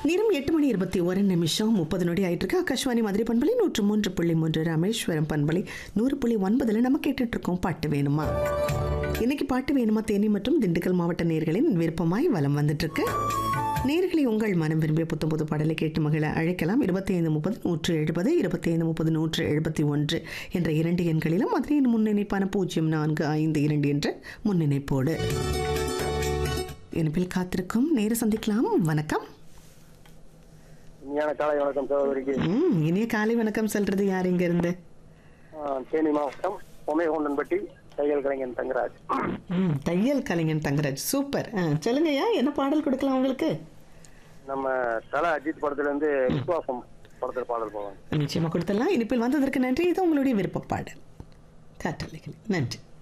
நேரம் எட்டு மணி இருபத்தி ஒரு நிமிஷம் முப்பது நொடி ஆயிட்டு இருக்கு ஆகாஷ்வாணி மதுரை பண்பலை நூற்று மூன்று புள்ளி மூன்று ராமேஸ்வரம் பண்பலை நூறு புள்ளி ஒன்பதுல நம்ம கேட்டுட்டு இருக்கோம் பாட்டு வேணுமா இன்னைக்கு பாட்டு வேணுமா தேனி மற்றும் திண்டுக்கல் மாவட்ட நேர்களின் விருப்பமாய் வலம் வந்துட்டு இருக்கு நேர்களை உங்கள் மனம் விரும்பிய புத்தம் புது பாடலை கேட்டு மகிழ அழைக்கலாம் இருபத்தி ஐந்து முப்பது நூற்று எழுபது இருபத்தி ஐந்து முப்பது நூற்று எழுபத்தி ஒன்று என்ற இரண்டு எண்களிலும் மதுரையின் முன்னிணைப்பான பூஜ்ஜியம் நான்கு ஐந்து இரண்டு என்ற முன்னிணைப்போடு இனிப்பில் காத்திருக்கும் நேர சந்திக்கலாம் வணக்கம் இனியான காலை வணக்கம் சகோதரிக்கு ம் இனிய காலை வணக்கம் சொல்றது யார் இங்க இருந்து ஆ, தேனி மாவட்டம் பொமைகொண்டன்பட்டி தையல் கலைஞன் தங்கராஜ் ம் தையல் கலைஞன் தங்கராஜ் சூப்பர் ஆ சொல்லுங்கய்யா என்ன பாடல் கொடுக்கலாம் உங்களுக்கு நம்ம தல அஜித் படத்துல இருந்து விசுவாசம் படத்துல பாடல் போவாங்க நிச்சயமா கொடுத்துடலாம் இனிப்பில் வந்ததற்கு நன்றி இது உங்களுடைய விருப்ப பாடல் காற்றலைகள் நன்றி